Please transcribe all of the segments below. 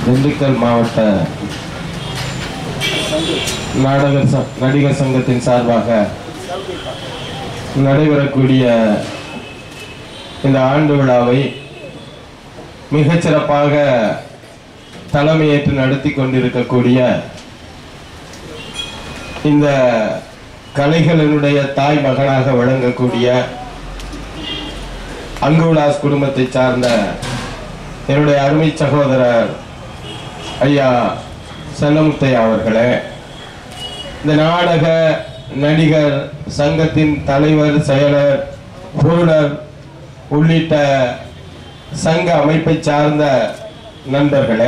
திண்டுக்கல் மாவட்ட நாடக ச- நடிகர் சங்கத்தின் சார்பாக நடைபெறக்கூடிய இந்த ஆண்டு விழாவை மிகச் சிறப்பாக தலைமையேற்று நடத்தி கொண்டிருக்கக்கூடிய இந்த கலைகளினுடைய தாய் மகனாக விளங்கக்கூடிய அங்குவிலாஸ் குடும்பத்தை சார்ந்த என்னுடைய அருமை சகோதரர் ஐயா செல்லமுத்தையா அவர்களே இந்த நாடக நடிகர் சங்கத்தின் தலைவர் செயலர் பொருளர் உள்ளிட்ட சங்க அமைப்பை சார்ந்த நண்பர்களே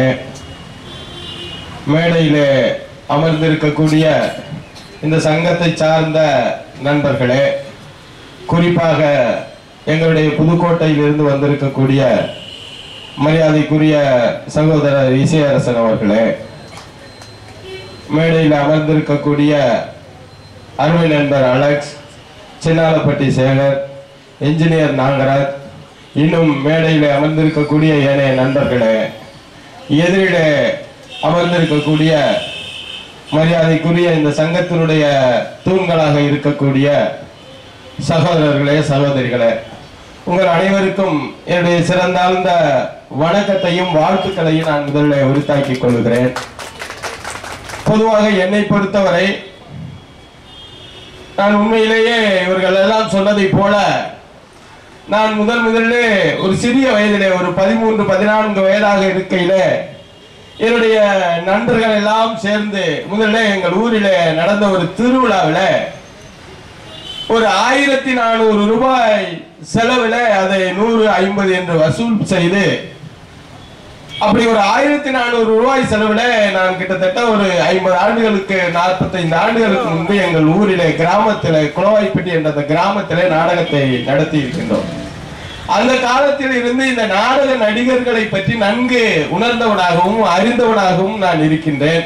மேடையிலே அமர்ந்திருக்கக்கூடிய இந்த சங்கத்தை சார்ந்த நண்பர்களே குறிப்பாக எங்களுடைய புதுக்கோட்டையில் இருந்து வந்திருக்கக்கூடிய மரியாதைக்குரிய சகோதரர் இசையரசன் அவர்களே மேடையில் அமர்ந்திருக்கக்கூடிய அருமை நண்பர் அலெக்ஸ் சின்னாலப்பட்டி சேகர் என்ஜினியர் நாகராஜ் இன்னும் மேடையில் அமர்ந்திருக்கக்கூடிய ஏனைய நண்பர்களே எதிரிலே அமர்ந்திருக்கக்கூடிய மரியாதைக்குரிய இந்த சங்கத்தினுடைய தூண்களாக இருக்கக்கூடிய சகோதரர்களே சகோதரிகளே உங்கள் அனைவருக்கும் என்னுடைய சிறந்தாழ்ந்த வணக்கத்தையும் வாழ்த்துக்களையும் நான் முதலில் உரித்தாக்கிக் கொள்கிறேன் பொதுவாக என்னை பொறுத்தவரை நான் உண்மையிலேயே இவர்கள் எல்லாம் சொன்னதை போல நான் முதல் முதல்ல ஒரு சிறிய வயதிலே ஒரு பதிமூன்று பதினான்கு வயதாக இருக்கையில என்னுடைய நண்பர்கள் எல்லாம் சேர்ந்து முதல்ல எங்கள் ஊரிலே நடந்த ஒரு திருவிழாவில் ஒரு ஆயிரத்தி நானூறு ரூபாய் செலவில் அதை நூறு ஐம்பது என்று வசூல் செய்து அப்படி ஒரு ஆயிரத்தி நானூறு ரூபாய் செலவுல நான் கிட்டத்தட்ட ஒரு ஐம்பது ஆண்டுகளுக்கு நாற்பத்தைந்து ஆண்டுகளுக்கு முன்பு எங்கள் ஊரிலே கிராமத்திலே குளவாய்ப்பட்டி என்ற அந்த கிராமத்திலே நாடகத்தை நடத்தி இருக்கின்றோம் அந்த காலத்தில் இருந்து இந்த நாடக நடிகர்களை பற்றி நன்கு உணர்ந்தவனாகவும் அறிந்தவனாகவும் நான் இருக்கின்றேன்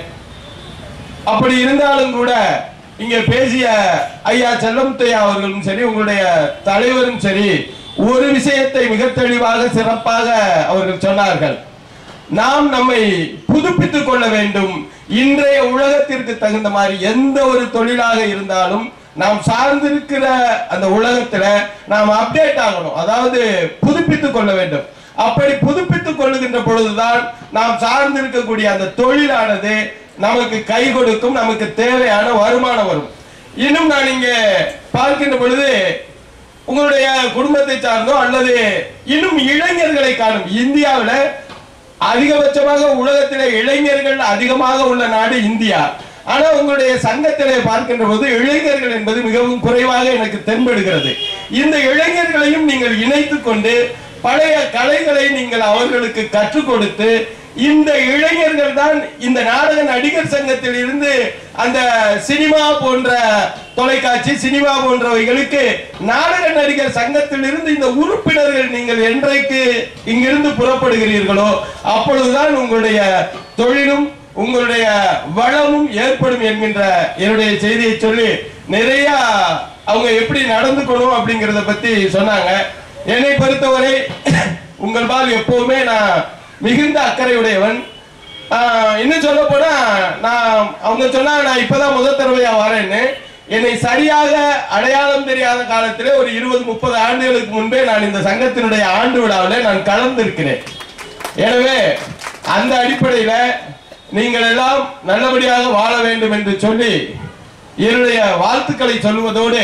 அப்படி இருந்தாலும் கூட இங்க பேசிய ஐயா செல்லமுத்தையா அவர்களும் சரி உங்களுடைய தலைவரும் சரி ஒரு விஷயத்தை மிக தெளிவாக சிறப்பாக அவர்கள் சொன்னார்கள் நாம் நம்மை புதுப்பித்துக் கொள்ள வேண்டும் இன்றைய உலகத்திற்கு தகுந்த மாதிரி எந்த ஒரு தொழிலாக இருந்தாலும் நாம் சார்ந்திருக்கிற அந்த உலகத்துல நாம் அப்டேட் ஆகணும் அதாவது புதுப்பித்துக் கொள்ள வேண்டும் அப்படி புதுப்பித்துக் கொள்ளுகின்ற பொழுதுதான் நாம் சார்ந்திருக்கக்கூடிய அந்த தொழிலானது நமக்கு கை கொடுக்கும் நமக்கு தேவையான வருமானம் வரும் இன்னும் நான் இங்க பார்க்கின்ற பொழுது உங்களுடைய குடும்பத்தை சார்ந்தோ அல்லது இன்னும் இளைஞர்களை காணும் இந்தியாவில் அதிகபட்சமாக உலகத்திலே இளைஞர்கள் அதிகமாக உள்ள நாடு இந்தியா ஆனா உங்களுடைய சங்கத்திலே பார்க்கின்ற போது இளைஞர்கள் என்பது மிகவும் குறைவாக எனக்கு தென்படுகிறது இந்த இளைஞர்களையும் நீங்கள் இணைத்துக் கொண்டு பழைய கலைகளை நீங்கள் அவர்களுக்கு கற்றுக் கொடுத்து இந்த இளைஞர்கள் தான் இந்த நாடக நடிகர் சங்கத்தில் இருந்து அந்த சினிமா போன்ற தொலைக்காட்சி சினிமா போன்றவைகளுக்கு நாடக நடிகர் சங்கத்தில் இருந்து இந்த உறுப்பினர்கள் நீங்கள் என்றைக்கு இங்கிருந்து புறப்படுகிறீர்களோ அப்பொழுதுதான் உங்களுடைய தொழிலும் உங்களுடைய வளமும் ஏற்படும் என்கின்ற என்னுடைய செய்தியை சொல்லி நிறைய அவங்க எப்படி நடந்துக்கணும் அப்படிங்கறத பத்தி சொன்னாங்க என்னை பொறுத்தவரை உங்கள் பால் எப்பவுமே நான் மிகுந்த அக்கறையுடையவன் ஆஹ், இன்னும் சொல்ல போனா நான் அவங்க சொன்னா நான் இப்பதான் முதல் தடவையா வரேன்னு என்னை சரியாக அடையாளம் தெரியாத காலத்திலே ஒரு இருபது முப்பது ஆண்டுகளுக்கு முன்பே நான் இந்த சங்கத்தினுடைய ஆண்டு விழாவில் நான் கலந்திருக்கிறேன் எனவே அந்த அடிப்படையில நீங்கள் எல்லாம் நல்லபடியாக வாழ வேண்டும் என்று சொல்லி என்னுடைய வாழ்த்துக்களை சொல்லுவதோடு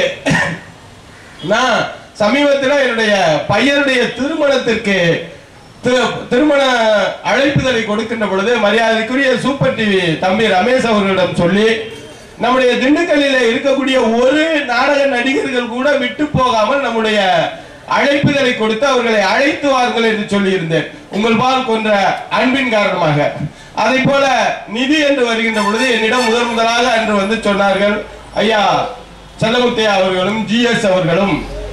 நான் சமீபத்தில் என்னுடைய பையனுடைய திருமணத்திற்கு தி- திருமண அழைப்புதலை கொடுக்கின்ற பொழுது மரியாதைக்குரிய சூப்பர் டிவி தம்பி ரமேஷ் அவர்களிடம் சொல்லி நம்முடைய திண்டுக்கல்லில இருக்கக்கூடிய ஒரு நாடக நடிகர்கள் கூட விட்டு போகாமல் நம்முடைய அழைப்புதலை கொடுத்து அவர்களை அழைத்து வாருங்கள் என்று சொல்லியிருந்தேன் உங்கள் பால் கொன்ற அன்பின் காரணமாக அதை போல நிதி என்று வருகின்ற பொழுது என்னிடம் முதல் முதலாக அன்று வந்து சொன்னார்கள் ஐயா செல்லமுத்தையா அவர்களும் ஜிஎஸ் அவர்களும்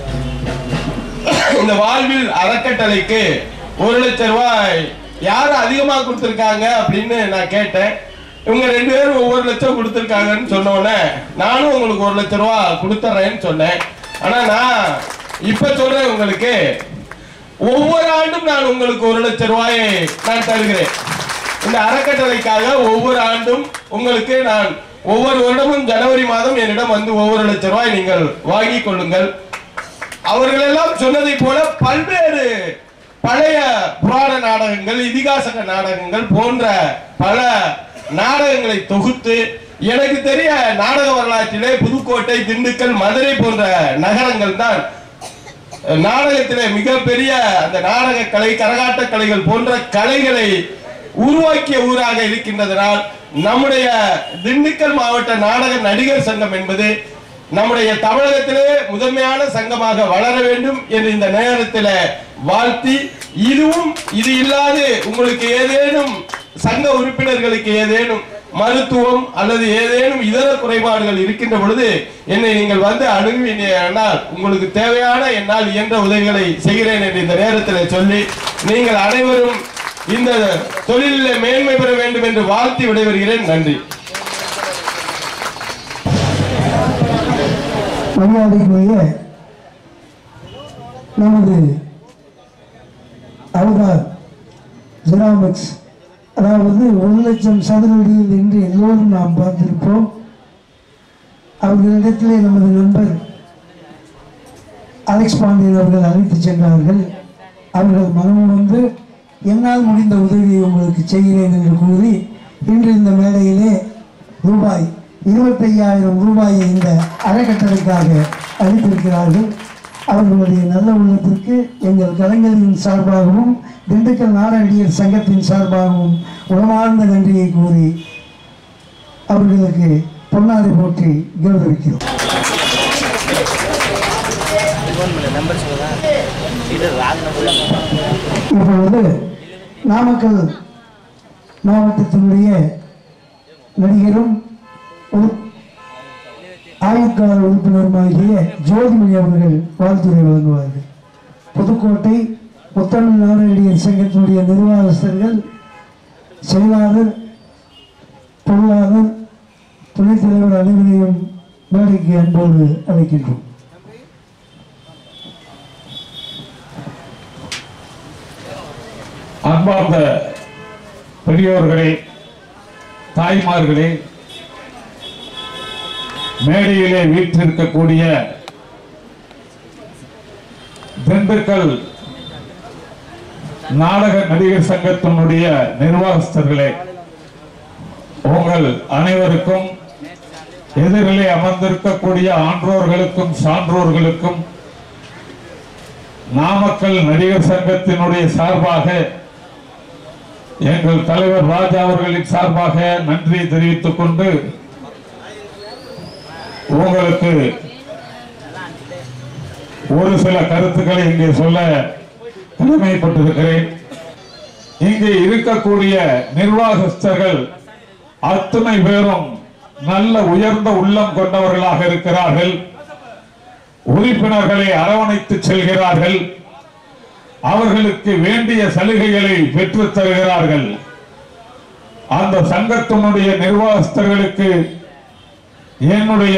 இந்த வாழ்வில் அறக்கட்டளைக்கு ஒரு லட்சம் ரூபாய் யார் அதிகமா கொடுத்திருக்காங்க அப்படின்னு நான் கேட்டேன் இவங்க ரெண்டு பேரும் ஒவ்வொரு லட்சம் கொடுத்திருக்காங்கன்னு சொன்ன உடனே நானும் உங்களுக்கு ஒரு லட்சம் ரூபாய் கொடுத்துறேன்னு சொன்னேன் ஆனா நான் இப்ப சொல்றேன் உங்களுக்கு ஒவ்வொரு ஆண்டும் நான் உங்களுக்கு ஒரு லட்சம் ரூபாயை நான் தருகிறேன் இந்த அறக்கட்டளைக்காக ஒவ்வொரு ஆண்டும் உங்களுக்கு நான் ஒவ்வொரு வருடமும் ஜனவரி மாதம் என்னிடம் வந்து ஒவ்வொரு லட்சம் ரூபாய் நீங்கள் வாங்கிக் கொள்ளுங்கள் அவர்களெல்லாம் சொன்னதை போல பல்வேறு பழைய புராண நாடகங்கள் இதிகாச நாடகங்கள் போன்ற பல நாடகங்களை தொகுத்து எனக்கு தெரிய நாடக வரலாற்றிலே புதுக்கோட்டை திண்டுக்கல் மதுரை போன்ற நகரங்கள் தான் நாடகத்திலே மிகப்பெரிய அந்த நாடக கலை கரகாட்ட கலைகள் போன்ற கலைகளை உருவாக்கிய ஊராக இருக்கின்றதனால் நம்முடைய திண்டுக்கல் மாவட்ட நாடக நடிகர் சங்கம் என்பது நம்முடைய தமிழகத்திலே முதன்மையான சங்கமாக வளர வேண்டும் என்று இந்த நேரத்தில் வாழ்த்தி இதுவும் இது இல்லாது உங்களுக்கு ஏதேனும் சங்க உறுப்பினர்களுக்கு ஏதேனும் மருத்துவம் அல்லது ஏதேனும் இதர குறைபாடுகள் இருக்கின்ற பொழுது என்னை நீங்கள் வந்து அணுகுவீனால் உங்களுக்கு தேவையான என்னால் இயன்ற உதவிகளை செய்கிறேன் என்று இந்த நேரத்தில் சொல்லி நீங்கள் அனைவரும் இந்த தொழிலில் மேன்மை பெற வேண்டும் என்று வாழ்த்தி விடைபெறுகிறேன் நன்றி மரியாதைக்குரிய நமது அவதார் ஜெராமிக்ஸ் அதாவது ஒரு லட்சம் சதுரடியில் என்று எல்லோரும் நாம் பார்த்திருப்போம் அவர்களிடத்திலே நமது நண்பர் அலெக்ஸ் பாண்டியன் அவர்கள் அழைத்து சென்றார்கள் அவர்கள் மனம் வந்து என்னால் முடிந்த உதவியை உங்களுக்கு செய்கிறேன் என்று கூறி இன்று இந்த மேடையிலே ரூபாய் இருபத்தையாயிரம் ரூபாயை இந்த அறக்கட்டளைக்காக அளித்திருக்கிறார்கள் அவர்களுடைய நல்ல உள்ளத்திற்கு எங்கள் கலைஞரின் சார்பாகவும் திண்டுக்கல் நாடகடியர் சங்கத்தின் சார்பாகவும் உளமார்ந்த நன்றியை கூறி அவர்களுக்கு பொன்னாடை போற்றி கௌரவிக்கிறோம் இப்பொழுது நாமக்கல் மாவட்டத்தினுடைய நடிகரும் உறு- ஆயுட்கால உறுப்பினருமாகிய ஜோதிமணி அவர்கள் வாழ்த்துரை வழங்குவார்கள் புதுக்கோட்டை முத்தமிழ் நாடகடியர் சங்கத்தினுடைய நிர்வாகஸ்தர்கள் செயலாளர் பொருளாளர் துணைத் தலைவர் அனைவரையும் மேடைக்கு அன்போடு அழைக்கின்றோம் அன்பார்ந்த பெரியோர்களே தாய்மார்களே மேடையிலே வீற்றிருக்கக்கூடிய திண்டுக்கல் நாடக நடிகர் சங்கத்தினுடைய நிர்வாகஸ்தர்களே உங்கள் அனைவருக்கும் எதிரிலே அமர்ந்திருக்கக்கூடிய ஆன்றோர்களுக்கும் சான்றோர்களுக்கும் நாமக்கல் நடிகர் சங்கத்தினுடைய சார்பாக எங்கள் தலைவர் ராஜா அவர்களின் சார்பாக நன்றி தெரிவித்துக் கொண்டு உங்களுக்கு ஒரு சில கருத்துக்களை இங்கே சொல்ல கடமைப்பட்டிருக்கிறேன் இங்கே இருக்கக்கூடிய நிர்வாகஸ்தர்கள் அத்தனை பேரும் நல்ல உயர்ந்த உள்ளம் கொண்டவர்களாக இருக்கிறார்கள் உறுப்பினர்களை அரவணைத்து செல்கிறார்கள் அவர்களுக்கு வேண்டிய சலுகைகளை பெற்றுத் தருகிறார்கள் அந்த சங்கத்தினுடைய நிர்வாகஸ்தர்களுக்கு என்னுடைய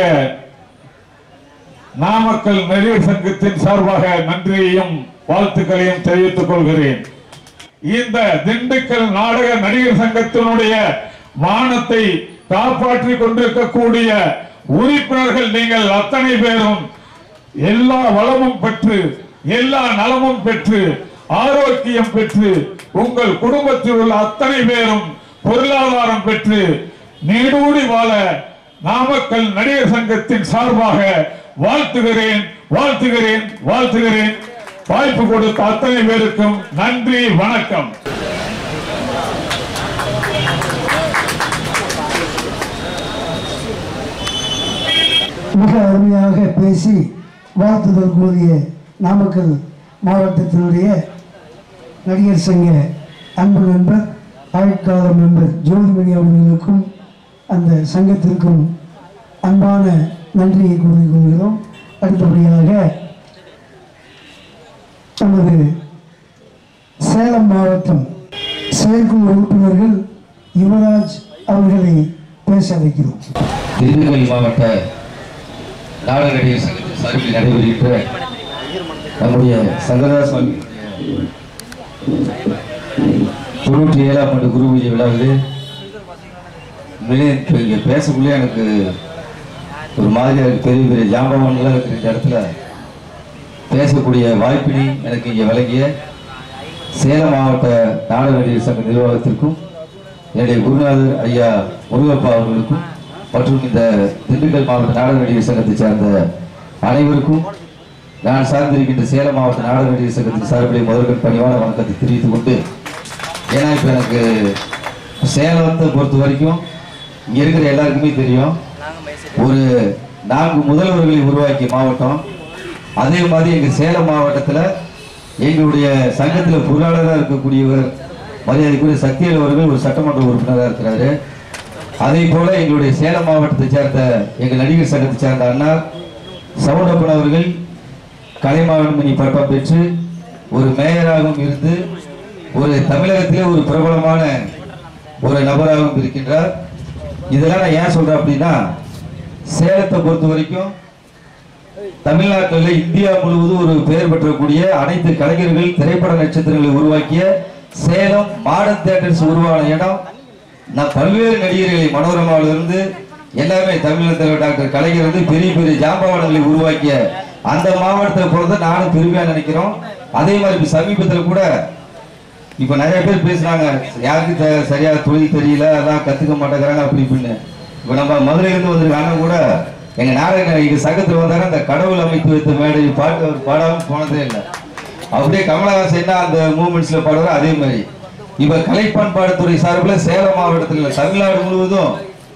நாமக்கல் நடிகர் சங்கத்தின் சார்பாக நன்றியையும் வாழ்த்துக்களையும் தெரிவித்துக் கொள்கிறேன் இந்த திண்டுக்கல் நாடக நடிகர் சங்கத்தினுடைய மானத்தை காப்பாற்றிக் கொண்டிருக்கக்கூடிய உறுப்பினர்கள் நீங்கள் அத்தனை பேரும் எல்லா வளமும் பெற்று எல்லா நலமும் பெற்று ஆரோக்கியம் பெற்று உங்கள் குடும்பத்தில் உள்ள அத்தனை பேரும் பொருளாதாரம் பெற்று நீடூடி வாழ நாமக்கல் நடிகர் சங்கத்தின் சார்பாக வாழ்த்துகிறேன் வாழ்த்துகிறேன் வாழ்த்துகிறேன் வாய்ப்பு கொடுத்த அத்தனை பேருக்கும் நன்றி வணக்கம் மிக அருமையாக பேசி வாழ்த்துதல் கூறிய நாமக்கல் மாவட்டத்தினுடைய நடிகர் சங்க அன்பு நண்பர் ஆயுட்கால மெம்பர் ஜோதிமணி அவர்களுக்கும் அந்த சங்கத்திற்கும் அன்பான நன்றியை கூறிக்கொள்கிறோம் அடுத்தபடியாக நமது சேலம் மாவட்டம் செயற்குழு உறுப்பினர்கள் யுவராஜ் அவர்களை பேச வைக்கிறோம் திண்டுக்கல் மாவட்ட நாடக நடிகர் சங்கத்தின் சார்பில் நடைபெறுகின்ற நம்முடைய சங்கரதாஸ் சுவாமி தொண்ணூற்றி ஏழாம் ஆண்டு குரு பூஜை விழாவிலே உண்மையிலே இப்போ இங்கே பேசக்குள்ளே எனக்கு ஒரு மாதிரியாக இருக்கு. பெரிய பெரிய ஜாம்பவான்களாக இருக்கிற இந்த இடத்துல பேசக்கூடிய வாய்ப்பினை எனக்கு இங்கே வழங்கிய சேலம் மாவட்ட நாடக நடிகர் சங்க நிர்வாகத்திற்கும் என்னுடைய குருநாதர் ஐயா முருகப்பா அவர்களுக்கும் மற்றும் இந்த திண்டுக்கல் மாவட்ட நாடக நடிகர் சங்கத்தை சார்ந்த அனைவருக்கும் நான் சார்ந்திருக்கின்ற சேலம் மாவட்ட நாடக நடிகர் சங்கத்தின் சார்பிலே முதல்வர் பணிவான வணக்கத்தை தெரிவித்துக் கொண்டு ஏன்னா இப்போ எனக்கு சேலத்தை பொறுத்த வரைக்கும் இங்கே இருக்கிற எல்லாருக்குமே தெரியும் ஒரு நான்கு முதல்வர்களை உருவாக்கிய மாவட்டம் அதே மாதிரி எங்கள் சேலம் மாவட்டத்தில் எங்களுடைய சங்கத்தில் பொருளாளராக இருக்கக்கூடியவர் மரியாதைக்குரிய சக்திவேல் அவர்கள் ஒரு சட்டமன்ற உறுப்பினராக இருக்கிறாரு அதே போல எங்களுடைய சேலம் மாவட்டத்தை சேர்ந்த எங்கள் நடிகர் சங்கத்தை சேர்ந்த அண்ணா சவுண்டப்பன் அவர்கள் கலைமாமணி பட்டம் பெற்று ஒரு மேயராகவும் இருந்து ஒரு தமிழகத்திலே ஒரு பிரபலமான ஒரு நபராகவும் இருக்கின்றார் இதெல்லாம் நான் ஏன் சொல்றேன் அப்படின்னா சேலத்தை பொறுத்த வரைக்கும் தமிழ்நாட்டில் இந்தியா முழுவதும் ஒரு பெயர் பெற்றக்கூடிய அனைத்து கலைஞர்கள் திரைப்பட நட்சத்திரங்களை உருவாக்கிய சேலம் மாடர்ன் தியேட்டர்ஸ் உருவான இடம் நான் பல்வேறு நடிகர்களை மனோரமாவிலிருந்து எல்லாமே தமிழகத்தில் டாக்டர் கலைஞர் வந்து பெரிய பெரிய ஜாம்பவான்களை உருவாக்கிய அந்த மாவட்டத்தில் பிறந்து நானும் பெருமையா நினைக்கிறோம் அதே மாதிரி இப்ப சமீபத்தில் கூட இப்ப நிறைய பேர் பேசுறாங்க யாருக்கு தெ- சரியா தொழில் தெரியல அதான் கத்துக்க மாட்டேங்கிறாங்க அப்படி இப்படின்னு இப்ப நம்ம மதுரையில இருந்து வந்திருக்காங்க கூட எங்க நாடக எங்க சங்கத்துல வந்தாங்க அந்த கடவுள் அமைத்து வைத்த மேடை பாட்டு அவர் பாடாம போனதே இல்லை அப்படியே கமலஹாசன் என்ன அந்த மூமெண்ட்ஸ்ல பாடுவாரோ அதே மாதிரி இப்ப கலை பண்பாடுத்துறை சார்பில் சேலம் மாவட்டத்தில் இல்ல, தமிழ்நாடு முழுவதும்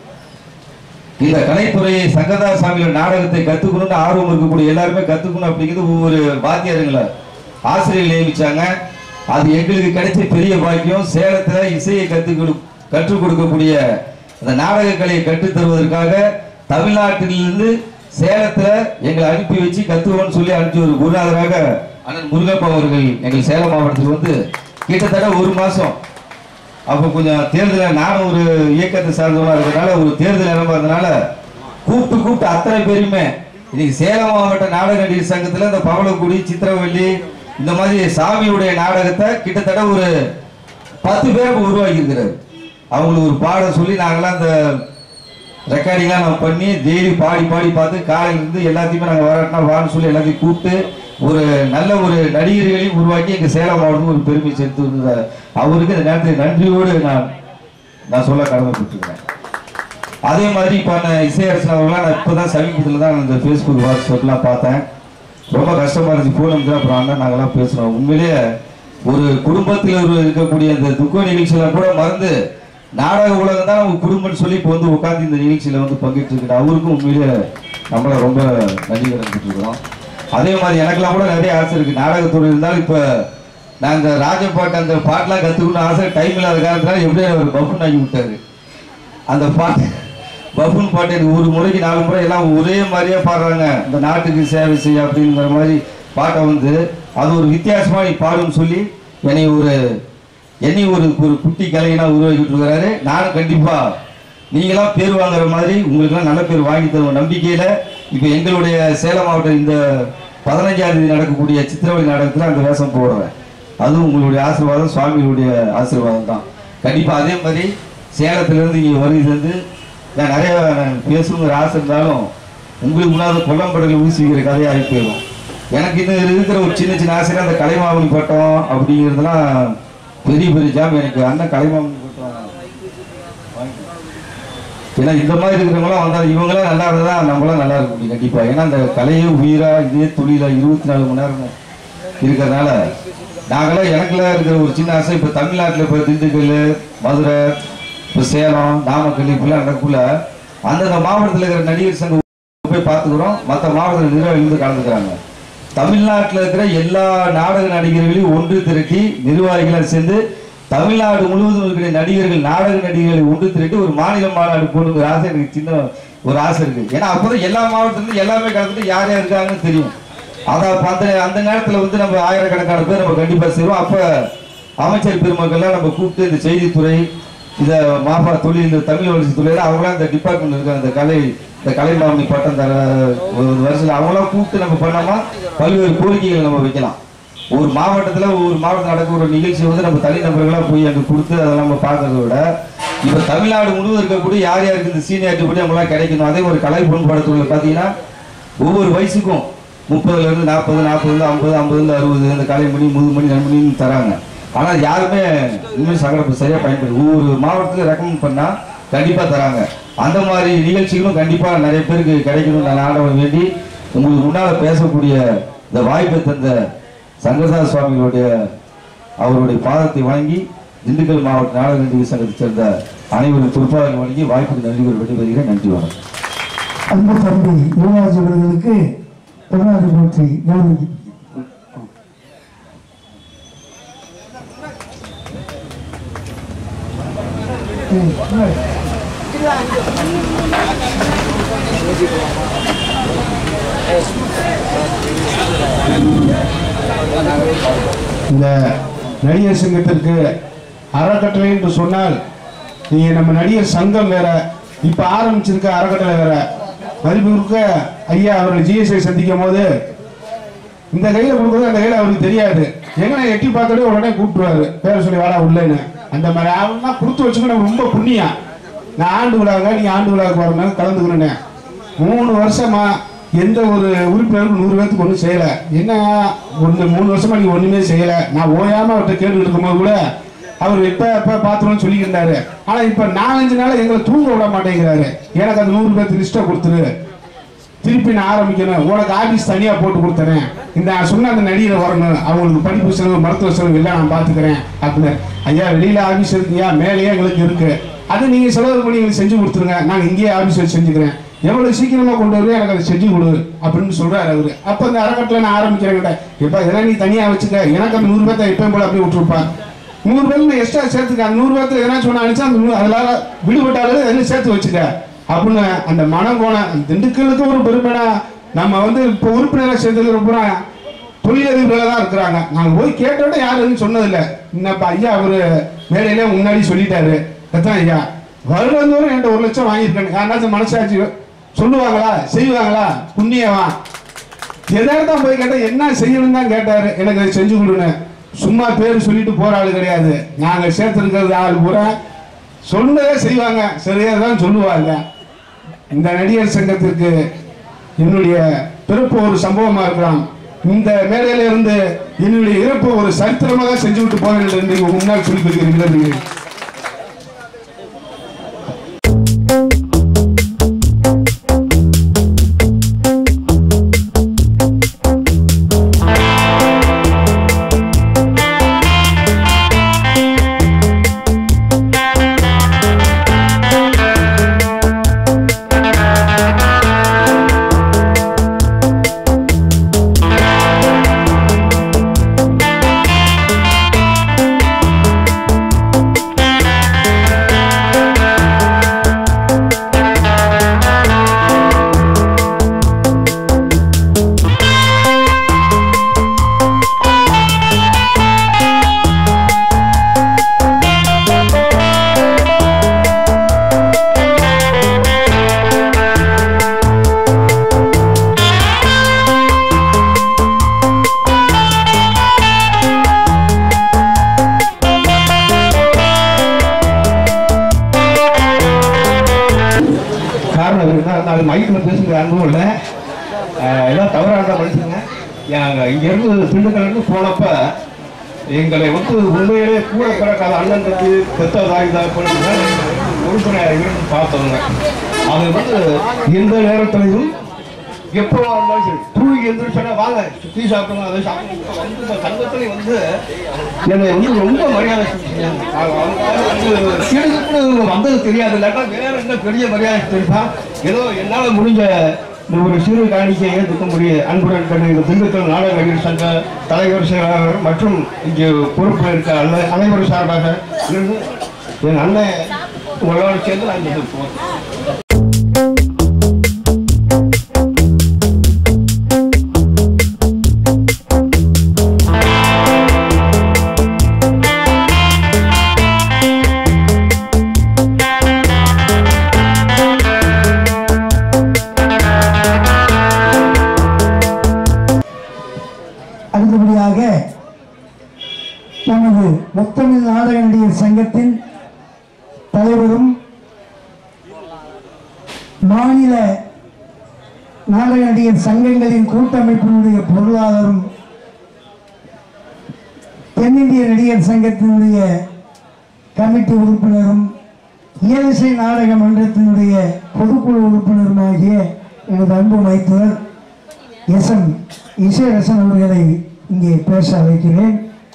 இந்த கலைத்துறையை சங்கதார் சாமியோட நாடகத்தை கத்துக்கணும்னு ஆர்வம் இருக்கக்கூடிய எல்லாருமே கத்துக்கணும் அப்படிங்கிறது ஒவ்வொரு வாத்தியாருங்களை ஆசிரியர் நியமிச்சாங்க அது எங்களுக்கு கிடைச்ச பெரிய பாக்கியம் சேலத்துல இசையை கத்து கொடு கற்றுக் கொடுக்கக்கூடிய அந்த நாடக கலையை கற்றுத் தருவதற்காக தமிழ்நாட்டிலிருந்து சேலத்துல எங்களை அனுப்பி வச்சு கத்துவோம்னு சொல்லி அனுப்பிச்சு ஒரு குருநாதராக அண்ணன் முருகப்பா அவர்கள் எங்கள் சேலம் மாவட்டத்துக்கு வந்து கிட்டத்தட்ட ஒரு மாசம் அப்போ கொஞ்சம் தேர்தல் நானும் ஒரு இயக்கத்தை சார்ந்தவனா இருக்கிறதுனால ஒரு தேர்தல் இடமா இருந்தனால கூப்பிட்டு கூப்பிட்டு அத்தனை பேருமே இன்னைக்கு சேலம் மாவட்ட நாடக நடிகர் சங்கத்துல இந்த பவளக்குடி சித்திரவள்ளி இந்த மாதிரி சாமியுடைய நாடகத்தை கிட்டத்தட்ட ஒரு பத்து பேரை இப்ப உருவாக்கி இருக்கிறாரு அவங்களுக்கு ஒரு பாடம் சொல்லி நாங்களாம் அந்த ரெக்கார்டிங்லாம் நம்ம பண்ணி டெய்லி பாடி பாடி பார்த்து காலையில இருந்து எல்லாத்தையுமே நாங்கள் வராட்டினா வான்னு சொல்லி எல்லாத்தையும் கூப்பிட்டு ஒரு நல்ல ஒரு நடிகர்களையும் உருவாக்கி எங்கள் சேலம் மாவட்டம் ஒரு பெருமை சேர்த்து இருந்தார் அவருக்கு இந்த நேரத்தில் நன்றியோடு நான் நான் சொல்ல கடமைப்பட்டிருக்கிறேன் அதே மாதிரி இப்போ நான் இசையரசன் அவர்களாம் நான் இப்போ தான் சமீபத்தில் தான் இந்த ஃபேஸ்புக் வாட்ஸ்அப்லாம் பார்த்தேன் ரொம்ப கஷ்டமா இருந்துச்சு ஃபோன் வந்து அப்புறம் அண்ணன் நாங்கெல்லாம் பேசுனோம் உண்மையிலேயே ஒரு குடும்பத்தில் ஒரு இருக்கக்கூடிய அந்த துக்க நிகழ்ச்சியெல்லாம் கூட மறந்து நாடக உலகம் தான் நம்ம குடும்பம்னு சொல்லி இப்போ வந்து உட்காந்து இந்த நிகழ்ச்சியில வந்து பங்கேற்று இருக்கிற அவருக்கும் உண்மையிலேயே நம்மள ரொம்ப நன்றி கடன் இருக்கிறோம் அதே மாதிரி எனக்கெல்லாம் கூட நிறைய ஆசை இருக்கு நாடகத்துறை இருந்தாலும் இப்போ நான் இந்த ராஜபாட்டு அந்த பாட்டெலாம் கற்றுக்கணும்னு ஆசை டைம் இல்லாத காரணத்தினால எப்படியும் அவர் பஃபன் ஆகி விட்டாரு அந்த பாட்டு பஃபுன் பாட்டு எனக்கு ஒரு முறைக்கு நாலு முறை எல்லாம் ஒரே மாதிரியே பாடுறாங்க இந்த நாட்டுக்கு சேவை செய்ய அப்படிங்கிற மாதிரி பாட்டை வந்து அது ஒரு வித்தியாசமா நீ பாடுன்னு சொல்லி என்னை ஒரு என்னை ஒரு ஒரு குட்டி கலைஞனா உருவாக்கிட்டு இருக்கிறாரு நானும் கண்டிப்பா நீங்களாம் பேர் வாங்குற மாதிரி உங்களுக்கெல்லாம் நல்ல பேர் வாங்கி தருவோம் நம்பிக்கையில இப்போ எங்களுடைய சேலம் மாவட்டம் இந்த பதினஞ்சாம் தேதி நடக்கக்கூடிய சித்திரவழி நாடகத்தில் அந்த வேஷம் போடுறேன் அதுவும் உங்களுடைய ஆசீர்வாதம் சுவாமிகளுடைய ஆசீர்வாதம் தான் கண்டிப்பா அதே மாதிரி சேலத்திலிருந்து இங்கே வருகை தந்து நான் நிறைய பேசணுங்கிற ஆசை இருந்தாலும் உங்களுக்கு முன்னாடி கொல்லம்படல் ஊசிக்கிற கதையாகி போயிடும் எனக்கு இன்னும் இருக்கிற ஒரு சின்ன சின்ன ஆசைனா அந்த கலைமாமணி பட்டம் அப்படிங்கிறதுலாம் பெரிய பெரிய ஜாம் எனக்கு அண்ணன் கலைமாமணி பட்டம் வாங்கி ஏன்னா இந்த மாதிரி இருக்கிறவங்களாம் வந்தால் இவங்களாம் நல்லா இருந்தா நம்மளாம் நல்லா இருக்க முடியும் கண்டிப்பா ஏன்னா அந்த கலையே உயிரா இதே தொழிலா இருபத்தி நாலு மணி நேரம் இருக்கிறதுனால நாங்களாம் எனக்குலாம் இருக்கிற ஒரு சின்ன ஆசை இப்போ தமிழ்நாட்டில் இப்போ திண்டுக்கல் மதுரை இப்போ சேலம் நாமக்கல் இப்படிலாம் நடக்குள்ள அந்தந்த மாவட்டத்தில் இருக்கிற நடிகர் சங்கம் போய் பார்த்துக்கிறோம் மற்ற மாவட்ட நிர்வாகிகள் வந்து கலந்துக்கிறாங்க தமிழ்நாட்டில் இருக்கிற எல்லா நாடக நடிகர்களையும் ஒன்று திரட்டி நிர்வாகிகளை சேர்ந்து தமிழ்நாடு முழுவதும் இருக்கிற நடிகர்கள் நாடக நடிகர்களை ஒன்று திரட்டி ஒரு மாநில மாநாடு போகணுங்கிற ஆசை எனக்கு சின்ன ஒரு ஆசை இருக்கு ஏன்னா அப்பதான் எல்லா மாவட்டத்திலும் எல்லாமே கலந்துட்டு யார் யார் இருக்காங்கன்னு தெரியும் அதான் அப்ப அந்த அந்த நேரத்தில் வந்து நம்ம ஆயிரக்கணக்கான பேர் நம்ம கண்டிப்பாக செய்வோம் அப்போ அமைச்சர் பெருமக்கள்லாம் நம்ம கூப்பிட்டு இந்த செய்தித்துறை இந்த மாபா தொழில் இந்த தமிழ் வளர்ச்சி தொழில் அவங்களாம் இந்த டிபார்ட்மெண்ட் இருக்காங்க இந்த கலை இந்த கலைமாமணி பட்டம் தர ஒரு வருஷத்தில் அவங்களாம் கூப்பிட்டு நம்ம பண்ணோமா பல்வேறு கோரிக்கைகள் நம்ம வைக்கலாம் ஒரு மாவட்டத்துல ஒரு மாவட்டத்தில் நடக்கிற ஒரு நிகழ்ச்சி வந்து நம்ம தனி நபர்களா போய் அங்க கொடுத்து அதெல்லாம் நம்ம பார்க்கறத விட இப்ப தமிழ்நாடு முழுவதும் இருக்கக்கூடிய யார் யாருக்கு இந்த சீனியாரிட்டி படி நம்மளாம் கிடைக்கணும் அதே ஒரு கலை பண்பாடத்துல பாத்தீங்கன்னா ஒவ்வொரு வயசுக்கும் முப்பதுல இருந்து நாற்பது நாற்பதுல ஐம்பது ஐம்பதுல அறுபது இந்த காலை மணி முது மணி நண்பணின்னு தராங்க ஆனா யாருமே உண்மையை சங்கடம் சரியா பயன்படுது ஒவ்வொரு மாவட்டத்துல ரெக்கமெண்ட் பண்ணா கண்டிப்பா தராங்க அந்த மாதிரி நிகழ்ச்சிகளும் கண்டிப்பா நிறைய பேருக்கு கிடைக்கணும் நான் ஆண்டவன் வேண்டி உங்களுக்கு முன்னால பேசக்கூடிய இந்த வாய்ப்பை தந்த சங்கரதாஸ் சுவாமிகளுடைய அவருடைய பாதத்தை வாங்கி திண்டுக்கல் மாவட்ட நாடக நடிகர் சங்கத்தை சேர்ந்த அனைவரும் துற்பாதங்கள் வழங்கி வாய்ப்புக்கு நன்றி கூறி விடைபெறுகிறேன் நன்றி வணக்கம் அன்பு தம்பி யுவராஜ் அவர்களுக்கு தமிழ்நாடு போற்றி கௌரவி இந்த நடிகர் சங்கத்திற்கு அறக்கட்டளை என்று சொன்னால் நீங்க நம்ம நடிகர் சங்கம் வேற இப்ப ஆரம்பிச்சிருக்க அறக்கட்டளை வேற மதிப்புமிக்க ஐயா அவர்கள் ஜிஎஸ்ஐ சந்திக்கும் போது இந்த கையில கொடுக்குறது அந்த கையில அவருக்கு தெரியாது எങ്ങനെ எட்டி பார்த்தாலே உடனே கூப்பிட்டுருவாரு பேர சொல்லி வாடா உள்ளேன்னு அந்த மாதிரி அவனா கொடுத்து வச்சுக்கணும் ரொம்ப புண்ணியம் நான் ஆண்டு விழாங்க நீங்க ஆண்டு விழாவுக்கு வரணும் கலந்துக்கிறேன்னு மூணு வருஷமா எந்த ஒரு உறுப்பினருக்கும் நூறு பேர்த்துக்கு ஒன்றும் செய்யல என்ன ஒன்று மூணு வருஷமா நீங்க ஒண்ணுமே செய்யல நான் ஓயாம அவர்கிட்ட கேட்டு இருக்கும்போது கூட அவர் எப்ப எப்ப பாத்துருவோம்னு சொல்லிக்கிட்டாரு ஆனா இப்ப நாலஞ்சு நாள் எங்களை தூங்க விட மாட்டேங்கிறாரு எனக்கு அந்த நூறு பேர்த்து லிஸ்ட்டை கொடுத்துரு திருப்பி நான் ஆரம்பிக்கணும் உனக்கு ஆபீஸ் தனியா போட்டு கொடுத்தேன் இந்த நான் சொன்ன அந்த நடிகர் வரணும் அவங்களுக்கு படிப்பு செலவு மருத்துவ செலவு எல்லாம் நான் பாத்துக்கிறேன் அப்படின்னு ஐயா வெளியில ஆபீஸ் இருக்குயா மேலேயே எங்களுக்கு இருக்கு அதை நீங்க செலவு பண்ணி எங்களுக்கு செஞ்சு கொடுத்துருங்க நாங்க இங்கேயே ஆபீஸ் வச்சு செஞ்சுக்கிறேன் எவ்வளவு சீக்கிரமா கொண்டு வருவே எனக்கு அதை செஞ்சு கொடு அப்படின்னு சொல்றாரு அவரு அப்ப இந்த அறக்கட்டளை நான் ஆரம்பிக்கிறேன் இப்ப இதெல்லாம் நீ தனியா வச்சுக்க எனக்கு அந்த நூறு பேர்த்த எப்பயும் போல அப்படியே விட்டுருப்பா நூறு பேர் நான் எக்ஸ்ட்ரா சேர்த்துக்க அந்த நூறு பேர்த்துல எதனா சொன்னா அனுப்பிச்சா அந்த நூறு- அதனால விடுபட்டாலும் எதுவும் சேர்த்து வச்சுக்க அப்படின்னு அந்த மனம் போன திண்டுக்கலுக்கு ஒரு பெருமைனா நம்ம வந்து இப்போ உறுப்பினராக சேர்ந்துக்கிற பூரா தொழிலதிபர்களாக தான் இருக்கிறாங்க நாங்கள் போய் கேட்டோட யாரும் சொன்னதில்லை இன்னப்ப ஐயா அவரு வேலையிலே முன்னாடி சொல்லிட்டாரு எத்தனை ஐயா வருடந்தோறும் என்கிட்ட ஒரு லட்சம் வாங்கியிருக்கேன் யாருனாச்சும் மனசாட்சி சொல்லுவாங்களா செய்வாங்களா புண்ணியவா எதாவது போய் கேட்டா என்ன செய்யணும் தான் கேட்டாரு எனக்கு அதை செஞ்சு கொடுங்க சும்மா பேர் சொல்லிட்டு போற ஆளு கிடையாது நாங்க சேர்த்திருக்கிறது ஆள் பூரா சொன்னதே செய்வாங்க சரியா தான் சொல்லுவாங்க இந்த நடிகர் சங்கத்திற்கு என்னுடைய பிறப்பு ஒரு சம்பவமா இருக்கலாம் இந்த மேடையில இருந்து என்னுடைய இறப்பு ஒரு சரித்திரமாக செஞ்சு விட்டு போவேன் என்று உங்க முன்னால் சொல்லி கொள்கிறேன் காரணம் இருந்தால் அந்த அது மைக்கில் பேசுகிற அனுபவம் இல்லை அஹ் எல்லாம் தவறாக மனுஷங்க நாங்கள் இங்கேருந்து திண்டுக்கல்லேருந்து போனப்ப எங்களை வந்து உண்மையிலே கூட பிறக்காத அண்ணன் தம்பி பெத்த தாய் தான் உறுப்பினர் இருந்து பார்த்தவங்க அது வந்து எந்த நேரத்திலையும் எப்போ இருந்தாலும் சரி தூங்கி எந்திரிச்சோன்னா வாங்க டீ சாப்பிடுங்க அதை சாப்பிடுங்க வந்து இந்த சங்கத்துலேயும் வந்து என்னை வந்து ரொம்ப மரியாதை செஞ்சுங்க இவங்க வந்தது தெரியாது இல்லாட்டா வேற என்ன பெரிய மரியாதை தெரியுமா ஏதோ என்னால் முடிஞ்ச இந்த ஒரு சிறு காணிக்கையை ஏற்றுக்க முடியும் அன்புடன் கண்டு இந்த திண்டுக்கல் நாடக நடிகர் சங்க தலைவர் செயலாளர் மற்றும் இங்கே பொறுப்பில் இருக்க அல்ல அனைவரும் சார்பாக இருந்து என் அண்ணன் உங்களோட சேர்ந்து நான் இங்கே போகிறேன் அடுத்தபடியாக சங்கத்தின் தலைவரும் மாநில நாடக நடிகர் சங்கங்களின் கூட்டமைப்பினுடைய பொருளாளரும் தென்னிந்திய நடிகர் சங்கத்தினுடைய கமிட்டி உறுப்பினரும் இயலிசை நாடக மன்றத்தினுடைய பொதுக்குழு உறுப்பினருமாகிய எனது அன்பு மைத்துனர் எஸ் எம் இசைரசன் அவர்களை இங்கே பேச வைக்கிறேன்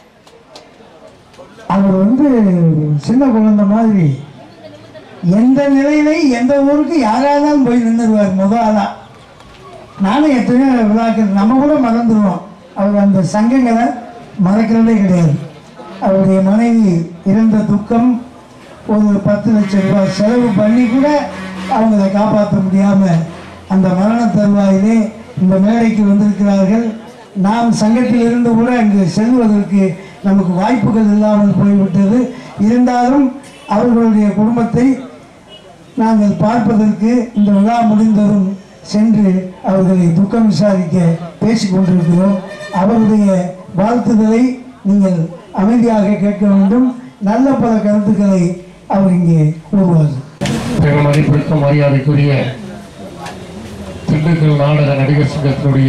அவர் வந்து சின்ன குழந்தை மாதிரி எந்த நிலையிலையும் எந்த ஊருக்கு யாராலும் போய் நின்றுருவார் முத ஆளா நானும் எத்தனையோ விழாக்கள் நம்ம கூட மறந்துடுவோம் அவர் அந்த சங்கங்களை மறக்கிறதே கிடையாது அவருடைய மனைவி இறந்த துக்கம் ஒரு பத்து லட்சம் ரூபாய் செலவு பண்ணி கூட அவங்கள காப்பாற்ற முடியாமல் அந்த மரண தருவாயிலே இந்த மேடைக்கு வந்திருக்கிறார்கள் நாம் சங்கத்தில் இருந்து கூட அங்கு செல்வதற்கு நமக்கு வாய்ப்புகள் இல்லாமல் போய்விட்டது இருந்தாலும் அவர்களுடைய குடும்பத்தை நாங்கள் பார்ப்பதற்கு இந்த விழா முடிந்ததும் சென்று அவர்களை துக்கம் விசாரிக்க பேசிக் கொண்டிருக்கிறோம் அவருடைய வாழ்த்துதலை நீங்கள் அமைதியாக கேட்க வேண்டும் நல்ல பல கருத்துக்களை அவர் இங்கே கூறுவார் பெருமதிப்பிற்கும் மரியாதைக்குரிய திண்டுக்கல் நாடக நடிகர் சங்கத்தினுடைய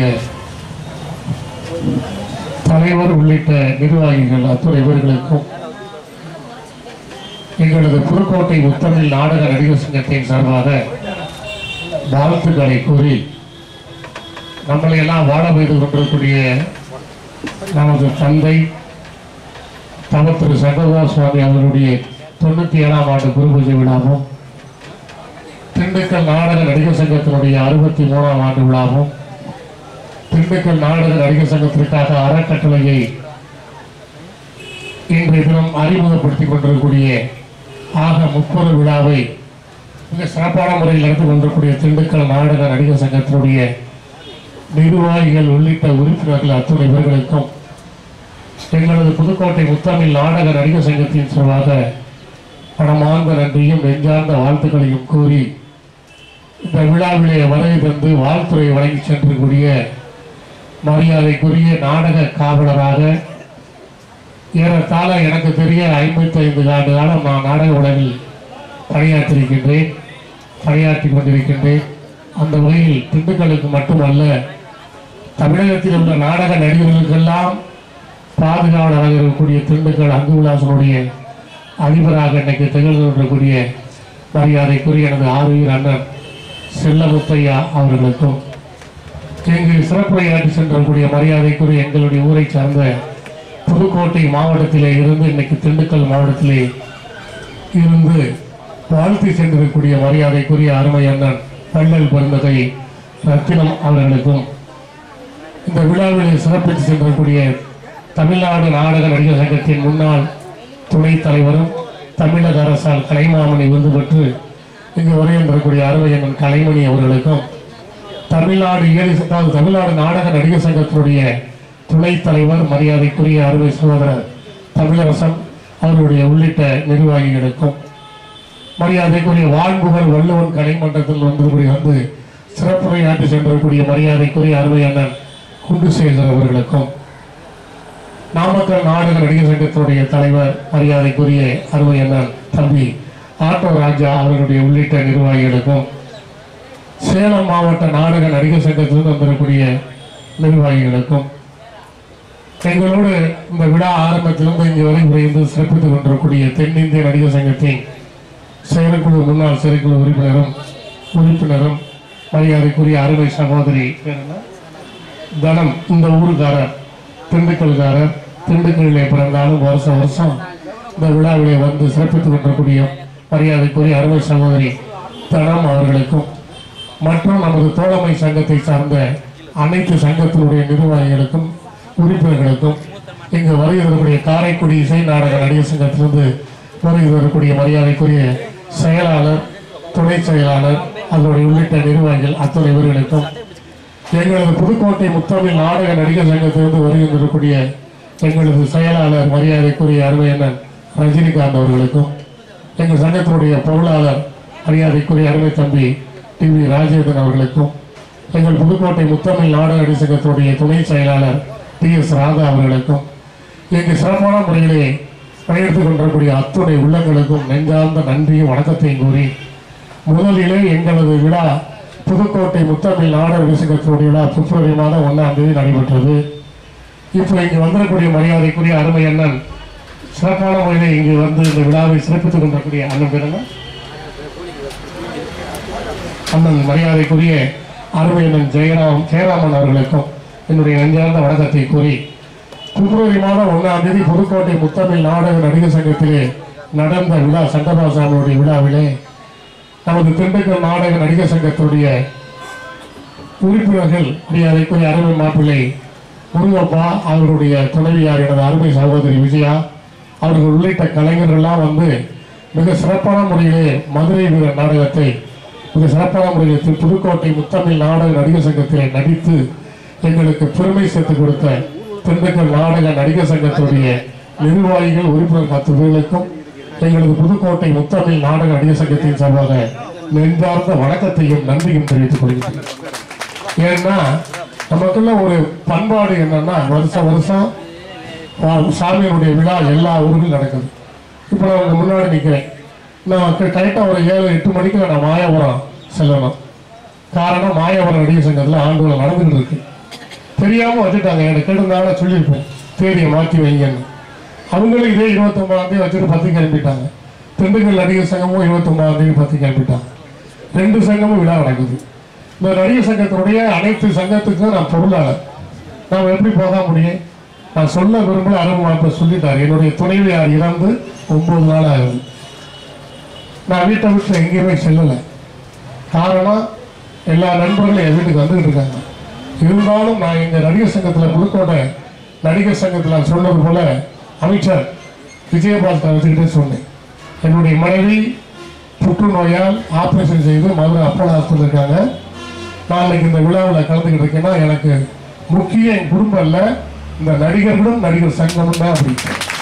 தலைவர் உள்ளிட்ட நிர்வாகிகள் அத்துறை இவர்களுக்கும் எங்களது புதுக்கோட்டை முத்தமிழ் நாடக நடிகர் சங்கத்தின் சார்பாக வாழ்த்துக்களை கூறி நம்மளை எல்லாம் வாழ வைத்து கொண்டிருக்கக்கூடிய நமது தந்தை தவ திரு சங்கரதா சுவாமி அவர்களுடைய தொண்ணூற்றி ஏழாம் ஆண்டு குரு பூஜை விழாவும் திண்டுக்கல் நாடக நடிகர் சங்கத்தினுடைய அறுபத்தி மூணாம் ஆண்டு விழாவும் திண்டுக்கல் நாடக நடிகர் சங்கத்திற்காக அறக்கட்டளையை இன்றைய தினம் அறிமுகப்படுத்திக் கொண்டிருக்கக்கூடிய ஆக முப்பது விழாவை மிக சிறப்பான முறையில் நடத்தி கொண்டிருக்கக்கூடிய திண்டுக்கல் நாடக நடிகர் சங்கத்தினுடைய நிர்வாகிகள் உள்ளிட்ட உறுப்பினர்கள் அத்துணை பேர்களுக்கும் எங்களது புதுக்கோட்டை முத்தமிழ் நாடக நடிகர் சங்கத்தின் சார்பாக பணமார்ந்த நன்றியும் நெஞ்சார்ந்த வாழ்த்துக்களையும் கூறி இந்த விழாவிலே வருகை தந்து வாழ்த்துறை வழங்கி சென்றக்கூடிய மரியாதைக்குரிய நாடக காவலராக ஏறத்தாழ எனக்கு தெரிய ஐம்பத்தி ஐந்து ஆண்டு காலம் நான் நாடக உலகில் பணியாற்றிருக்கின்றேன் பணியாற்றி கொண்டிருக்கின்றேன் அந்த வகையில் திண்டுக்கலுக்கு மட்டுமல்ல தமிழகத்தில் உள்ள நாடக நடிகர்களுக்கெல்லாம் பாதுகாவலராக இருக்கக்கூடிய திண்டுக்கல் அங்கு விலாசனுடைய அதிபராக இன்னைக்கு திகழ்ந்திருக்கக்கூடிய மரியாதைக்குரிய எனது ஆறுயிர் அண்ணன் செல்லமுத்தையா அவர்களுக்கும் இங்கு சிறப்புரையாற்றி சென்றக்கூடிய மரியாதைக்குரிய எங்களுடைய ஊரை சார்ந்த புதுக்கோட்டை மாவட்டத்திலே இருந்து இன்னைக்கு திண்டுக்கல் மாவட்டத்திலே இருந்து வாழ்த்தி சென்றிருக்கக்கூடிய மரியாதைக்குரிய அருமை அண்ணன் பள்ளல் பிறந்தகை ரத்தினம் அவர்களுக்கும் இந்த விழாவில் சிறப்பித்து சென்றக்கூடிய தமிழ்நாடு நாடக நடிகர் சங்கத்தின் முன்னாள் துணைத் தலைவரும் தமிழக அரசால் கலைமாமணி விருது பெற்று இங்கு வருகின்றக்கூடிய அருமை அண்ணன் கலைமணி அவர்களுக்கும் தமிழ்நாடு ஏழு அதாவது தமிழ்நாடு நாடக நடிகர் சங்கத்தினுடைய துணைத் தலைவர் மரியாதைக்குரிய அறுவை சகோதரர் தமிழரசன் அவருடைய உள்ளிட்ட நிர்வாகிகளுக்கும் மரியாதைக்குரிய வான்புகழ் வள்ளுவன் கலைமன்றத்தில் வந்திருக்கூடிய வந்து சிறப்புரையாற்றி சென்றக்கூடிய மரியாதைக்குரிய அருமை அண்ணன் குண்டுசேகர் அவர்களுக்கும் நாமக்கல் நாடக நடிகர் சங்கத்தினுடைய தலைவர் மரியாதைக்குரிய அருமை அண்ணன் தம்பி ஆட்டோ ராஜா அவர்களுடைய உள்ளிட்ட நிர்வாகிகளுக்கும் சேலம் மாவட்ட நாடக நடிகர் சங்கத்திலிருந்து வந்திருக்கக்கூடிய நிர்வாகிகளுக்கும் எங்களோடு இந்த விழா ஆரம்பத்திலிருந்து இங்கே வரை விரைந்து சிறப்பித்துக் கொண்டிருக்கக்கூடிய தென்னிந்திய நடிகர் சங்கத்தின் செயற்குழு முன்னாள் செயற்குழு உறுப்பினரும் உறுப்பினரும் மரியாதைக்குரிய அருமை சகோதரி பேர் என்ன? தனம் இந்த ஊருக்காரர் திண்டுக்கல்காரர் திண்டுக்கல்லிலே பிறந்தாலும் வருஷம் வருஷம் இந்த விழாவிலே வந்து சிறப்பித்துக் கொண்டிருக்கக்கூடிய மரியாதைக்குரிய அருமை சகோதரி தனம் அவர்களுக்கும் மற்றும் நமது தோழமை சங்கத்தை சார்ந்த அனைத்து சங்கத்தினுடைய நிர்வாகிகளுக்கும் உறுப்பினர்களுக்கும் இங்கு வருகிறக்கூடிய காரைக்குடி இசை நாடக நடிகர் சங்கத்திலிருந்து வருகிறக்கூடிய மரியாதைக்குரிய செயலாளர் துணை செயலாளர் அதனுடைய உள்ளிட்ட நிர்வாகிகள் அத்துணை இவர்களுக்கும் எங்களது புதுக்கோட்டை முத்தமிழ் நாடக நடிகர் சங்கத்திலிருந்து வருகின்றக்கூடிய எங்களது செயலாளர் மரியாதைக்குரிய அருமையண்ணன் ரஜினிகாந்த் அவர்களுக்கும் எங்கள் சங்கத்தினுடைய பொருளாளர் மரியாதைக்குரிய அருமை தம்பி டி வி ராஜேந்திரன் அவர்களுக்கும் எங்கள் புதுக்கோட்டை முத்தமிழ் நாடக நடிகர் சங்கத்தினுடைய துணை செயலாளர் டி எஸ் ராதா அவர்களுக்கும் எங்கள் சிறப்பான முறையிலே பணியெடுத்துக் கொண்டிருக்கக்கூடிய அத்துணை உள்ளங்களுக்கும் நெஞ்சார்ந்த நன்றியும் வணக்கத்தையும் கூறி முதலிலே எங்களது விழா புதுக்கோட்டை முத்தமிழ் நாடக சங்கத்தினுடைய விழா பிப்ரவரி மாதம் ஒன்றாம் தேதி நடைபெற்றது இப்போ இங்கு வந்திருக்கக்கூடிய மரியாதைக்குரிய அருமை அண்ணன் சிறப்பான முறையில் இங்கு வந்து இந்த விழாவை சிறப்பித்துக் கொண்டிருக்கக்கூடிய அண்ணன் பேர் என்ன அண்ணன் மரியாதைக்குரிய அருமை அண்ணன் ஜெயராம் ஜெயராமன் அவர்களுக்கும் என்னுடைய நெஞ்சார்ந்த வணக்கத்தை கூறி பிப்ரவரி மாதம் ஒன்றாம் தேதி புதுக்கோட்டை முத்தமிழ் நாடக நடிகர் சங்கத்திலே நடந்த விழா சங்கபாசாமியுடைய விழாவிலே நமது திண்டுக்கல் நாடக நடிகர் சங்கத்துடைய உறுப்பினர்கள் மரியாதைக்குரிய அருமை மாப்பிள்ளை முருகப்பா அவருடைய துணைவியார் எனது அருமை சகோதரி விஜயா அவர்கள் உள்ளிட்ட கலைஞர்கள்லாம் வந்து மிக சிறப்பான முறையிலே மதுரை வீரர் நாடகத்தை மிக சிறப்பான முறையில் திரு புதுக்கோட்டை முத்தமிழ் நாடக நடிகர் சங்கத்திலே நடித்து எங்களுக்கு பெருமை சேர்த்து கொடுத்த திண்டுக்கல் நாடக நடிகர் சங்கத்துடைய நிர்வாகிகள் உறுப்பினர் பத்து பேர்களுக்கும் எங்களது புதுக்கோட்டை முத்தமிழ் நாடக நடிகர் சங்கத்தின் சார்பாக நெஞ்சார்ந்த வணக்கத்தையும் நன்றியும் தெரிவித்துக் கொள்கிறேன் ஏன்னா நமக்குள்ள ஒரு பண்பாடு என்னன்னா வருஷம் வருஷம் ஆஹ், சாமியினுடைய விழா எல்லா ஊர்களும் நடக்குது இப்போ நான் உங்க முன்னாடி நிற்கிறேன் நான் கரெக்டாக ஒரு ஏழு எட்டு மணிக்கு நான் மாயாபுரம் செல்லணும் காரணம் மாயாபுரம் நடிகர் சங்கத்தில் ஆண்டுகள் நடந்துகிட்டு இருக்கு தெரியாமல் வச்சுட்டாங்க எனக்கு கேட்டுனால சொல்லியிருப்பேன் தேதியை மாற்றி வைங்கன்னு அவங்களும் இதே இருபத்தொம்பதாம் தேதி வச்சுட்டு பத்து கிளம்பிட்டாங்க திண்டுக்கல் நடிகர் சங்கமும் இருபத்தொம்பதாம் தேதி பத்து கிளம்பிட்டாங்க ரெண்டு சங்கமும் விழா நடக்குது இந்த நடிகர் சங்கத்தினுடைய அனைத்து சங்கத்துக்கும் நான் பொருளாளர் நாம் எப்படி போக முடியும் நான் சொல்ல விரும்பல அருமாப்ப சொல்லிட்டார் என்னுடைய துணைவியார் இறந்து ஒன்பது நாள் ஆகுது நான் வீட்டை விட்டு எங்கேயுமே செல்லலை காரணம் எல்லா நண்பர்களும் என் வீட்டுக்கு வந்துகிட்டு இருக்காங்க இருந்தாலும் நான் எங்கள் நடிகர் சங்கத்தில் புதுக்கோட்டை நடிகர் சங்கத்தில் நான் சொன்னது போல அமைச்சர் விஜயபாஸ்கர் வச்சுக்கிட்டே சொன்னேன் என்னுடைய மனைவி புற்றுநோயால் ஆப்ரேஷன் செய்து மதுரை அப்போலோ ஹாஸ்பிட்டல் இருக்காங்க நாளைக்கு இந்த விழாவில் கலந்துக்கிட்டு இருக்கேன்னா எனக்கு முக்கிய என் குடும்பம் இல்லை இந்த நடிகர்களும் நடிகர் சங்கமும் தான் அப்படி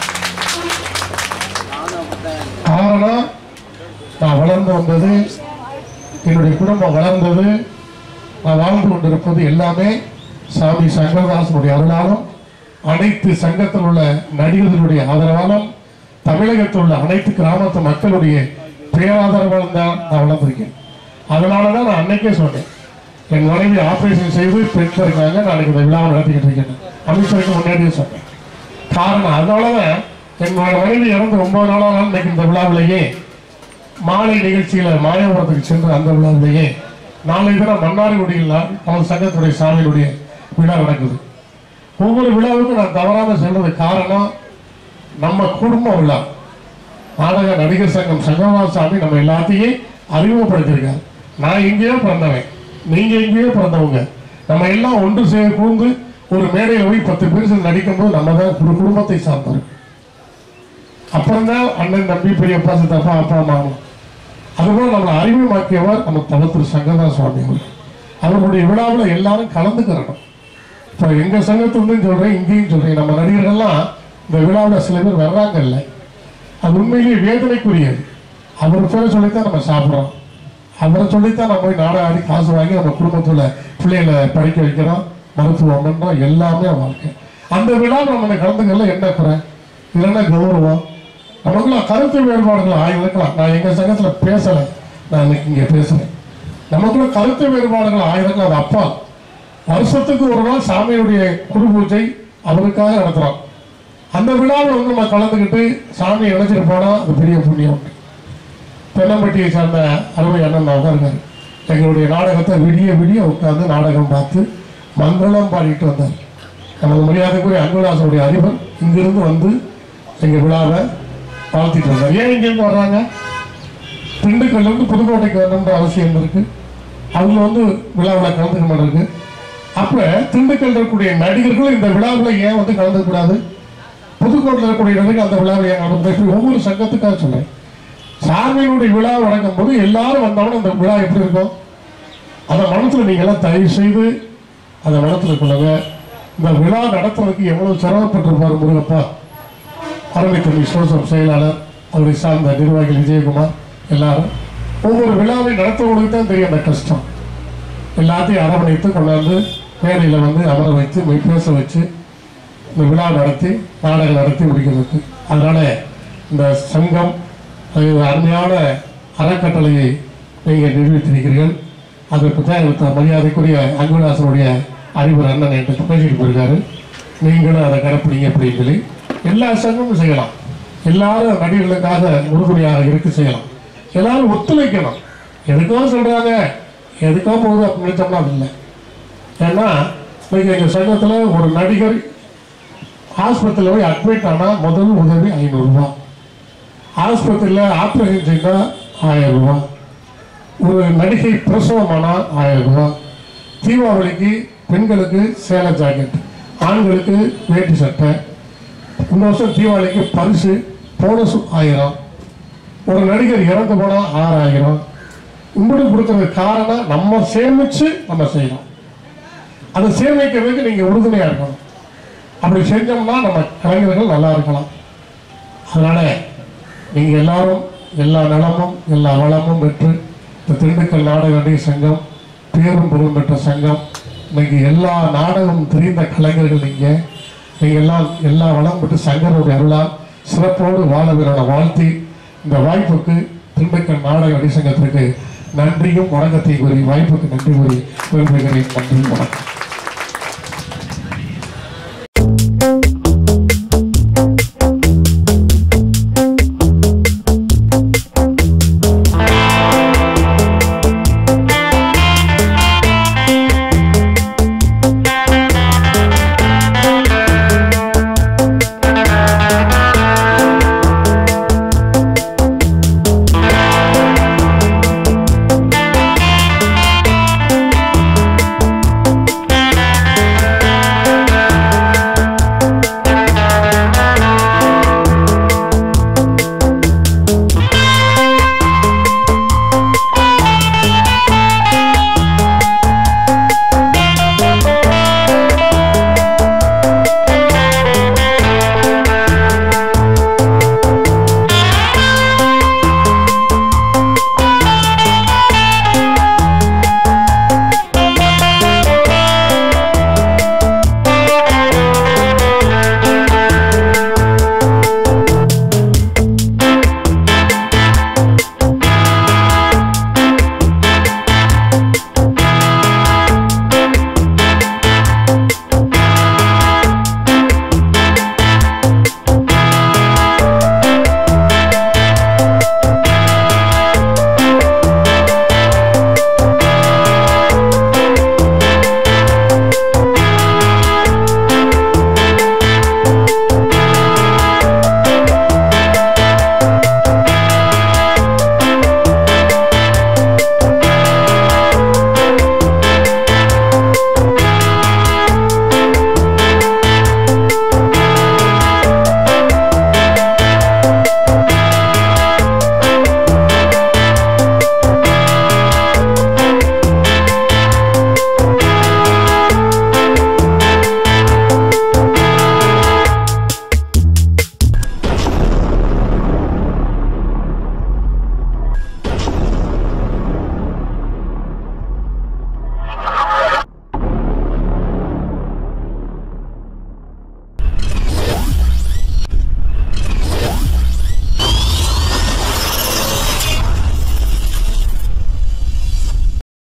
காரணம் நான் வளர்ந்து வந்தது என்னுடைய குடும்பம் வளர்ந்தது நான் வாழ்ந்து கொண்டிருப்பது எல்லாமே சாமி சங்கரதாசனுடைய அருளாலும் அனைத்து சங்கத்தில் உள்ள நடிகர்களுடைய ஆதரவாலும் தமிழகத்தில் உள்ள அனைத்து கிராமத்து மக்களுடைய பேராதரவாலும் தான் நான் வளர்ந்திருக்கேன் அதனால தான் நான் அன்னைக்கே சொன்னேன் என் மனைவி ஆபரேஷன் செய்து பெற்று இருக்காங்க நாளைக்கு இந்த விழாவை நடத்திக்கிட்டு இருக்கேன் அமைச்சருக்கு முன்னாடியே சொன்னேன் காரணம் அதனால தான் என் மனைவி இறந்து ஒன்பது நாளாக இன்னைக்கு இந்த விழாவிலேயே மாலை நிகழ்ச்சியில மாயபுரத்துக்கு சென்று அந்த விழாவிலேயே நாளை தினம் மன்னார்குடியில் நமது சங்கத்துடைய சாமியினுடைய விழா நடக்குது ஒவ்வொரு விழாவுக்கும் நான் தவறாம செல்றது காரணம் நம்ம குடும்ப விழா நாடக நடிகர் சங்கம் சங்கரநாத நம்ம எல்லாத்தையும் அறிமுகப்படுத்தியிருக்காரு நான் எங்கேயோ பிறந்தவன் நீங்க எங்கேயோ பிறந்தவங்க நம்ம எல்லாம் ஒன்று சேர கூர்ந்து ஒரு மேடையில் போய் பத்து பேர் சேர்ந்து நடிக்கும்போது நம்ம தான் ஒரு குடும்பத்தை சார்ந்தவர் அப்புறம் தான் அண்ணன் தம்பி பெரியப்பா சித்தப்பா அப்பா அம்மா அதுபோல் நம்மளை அறிமுகமாக்கியவர் நம்ம தவத்திரு சங்கரதா சுவாமி அவர் அவருடைய விழாவில் எல்லாரும் கலந்துக்கிறணும் இப்போ எங்கள் சங்கத்துலேயும் சொல்கிறேன் இங்கேயும் சொல்கிறேன் நம்ம நடிகர்கள்லாம் இந்த விழாவில் சில பேர் வர்றாங்க இல்லை அது உண்மையிலேயே வேதனைக்குரியது அவர் பேரை சொல்லித்தான் நம்ம சாப்பிட்றோம் அவரை சொல்லித்தான் நம்ம போய் நாடகம் ஆடி காசு வாங்கி நம்ம குடும்பத்தில் பிள்ளைகளை படிக்க வைக்கிறோம் மருத்துவம் பண்ணுறோம் எல்லாமே வாழ்க்கை அந்த விழாவில் நம்ம கலந்துக்கல என்ன குறை இல்லைன்னா கௌரவம் நமக்குள்ள கருத்து வேறுபாடுகள் ஆய்வு இருக்கலாம் நான் எங்கள் சங்கத்தில் பேசலை நான் இன்னைக்கு இங்கே பேசுகிறேன் நமக்குள்ள கருத்து வேறுபாடுகள் ஆயிரங்கள் அது அப்பா வருஷத்துக்கு ஒரு நாள் சாமியுடைய குரு பூஜை அவருக்காக நடத்துகிறோம் அந்த விழாவில் வந்து நம்ம கலந்துக்கிட்டு சாமியை நினைச்சிட்டு போனால் அது பெரிய புண்ணியம் தென்னம்பட்டியை சார்ந்த அருமை அண்ணன் தான் இருக்காரு எங்களுடைய நாடகத்தை விடிய விடிய உட்கார்ந்து நாடகம் பார்த்து மங்களம் பாடிட்டு வந்தார் நமது மரியாதைக்குரிய அன்புதாசனுடைய அதிபர் இங்கிருந்து வந்து எங்கள் விழாவை வாழ்த்திட்டு வந்தார் ஏன் இங்கேருந்து வர்றாங்க திண்டுக்கல்லேருந்து புதுக்கோட்டைக்கு வரணுன்ற அவசியம் இருக்கு அவங்க வந்து விழாவில் கலந்துக்க மாட்டிருக்கு அப்போ திண்டுக்கல் இருக்கக்கூடிய நடிகர்கள் இந்த விழாவில் ஏன் வந்து கலந்துக்கூடாது புதுக்கோட்டையில் இருக்கக்கூடிய நடிகர் அந்த விழாவில் ஏன் கலந்து இப்படி ஒவ்வொரு சங்கத்துக்காக சொன்னேன் சாமியினுடைய விழா வழங்கும் போது எல்லாரும் வந்தவன அந்த விழா எப்படி இருக்கும் அதை மனசுல நீங்க எல்லாம் தயவு செய்து அதை மனசுல கொள்ளுங்க இந்த விழா நடத்துறதுக்கு எவ்வளவு சிரமப்பட்டிருப்பாரு முருகப்பா அருமை தம்பி சோசம் செயலாளர் அவரை சார்ந்த நிர்வாகிகள் விஜயகுமார் எல்லாரும் ஒவ்வொரு விழாவை நடத்துவவங்களுக்கு தான் தெரியும் அந்த கஷ்டம் எல்லாத்தையும் அரவணைத்து கொண்டாந்து மேடையில் வந்து அமர வைத்து மெய் பேச வச்சு இந்த விழா நடத்தி நாடகம் நடத்தி முடிக்கிறதுக்கு அதனால இந்த சங்கம் அது ஒரு அருமையான அறக்கட்டளையை நீங்கள் நிரூபித்திருக்கிறீர்கள் அதற்கு தான் எங்களுக்கு மரியாதைக்குரிய அங்குலாசனுடைய அறிவுரை அண்ணன் என்கிட்ட பேசிட்டு போயிருக்காரு நீங்களும் அதை கடைப்பிடிங்க அப்படின்னு சொல்லி எல்லா சங்கமும் செய்யலாம் எல்லாரும் நடிகர்களுக்காக உறுதுணையாக இருக்க செய்யலாம் எல்லாரும் ஒத்துழைக்கணும் எதுக்கோ சொல்கிறாங்க எதுக்கோ போகுது அப்படின்னு நினைச்சோம்னா அது இல்லை ஏன்னா இன்னைக்கு எங்கள் சங்கத்தில் ஒரு நடிகர் ஆஸ்பத்திரியில் போய் அட்மிட் ஆனால் முதல் உதவி ஐநூறுரூவா ஆஸ்பத்திரியில் ஆப்ரேஷன் செய்தால் ஆயிரம் ரூபா ஒரு நடிகை பிரசவமானால் ஆயிரம் ரூபா தீபாவளிக்கு பெண்களுக்கு சேலை ஜாக்கெட் ஆண்களுக்கு வேட்டி சட்டை இந்த வருஷம் தீபாவளிக்கு பரிசு போனஸ் ஆயிரம் ஒரு நடிகர் இறந்து போனால் ஆறாயிரம் இப்படி கொடுக்கறதுக்கு காரணம் நம்ம சேமித்து நம்ம செய்யணும் அதை சேமிக்கிறதுக்கு நீங்கள் உறுதுணையாக இருக்கணும் அப்படி செஞ்சோம்னா நம்ம கலைஞர்கள் நல்லா இருக்கலாம் அதனால நீங்கள் எல்லாரும் எல்லா நலமும் எல்லா வளமும் பெற்று இந்த திண்டுக்கல் நாடக நடிகர் சங்கம் பேரும் புகழ் பெற்ற சங்கம் இன்னைக்கு எல்லா நாடகம் தெரிந்த கலைஞர்கள் நீங்கள் நீங்கள் எல்லாம் எல்லா வளம் பெற்று சங்கருடைய அருளால் சிறப்போடு வாழ வீரோட வாழ்த்தி இந்த வாய்ப்புக்கு திண்டுக்கல் நாடக நடிகர் சங்கத்திற்கு நன்றியும் வணக்கத்தை கூறி வாய்ப்புக்கு நன்றி கூறி விரும்புகிறேன் நன்றி வணக்கம்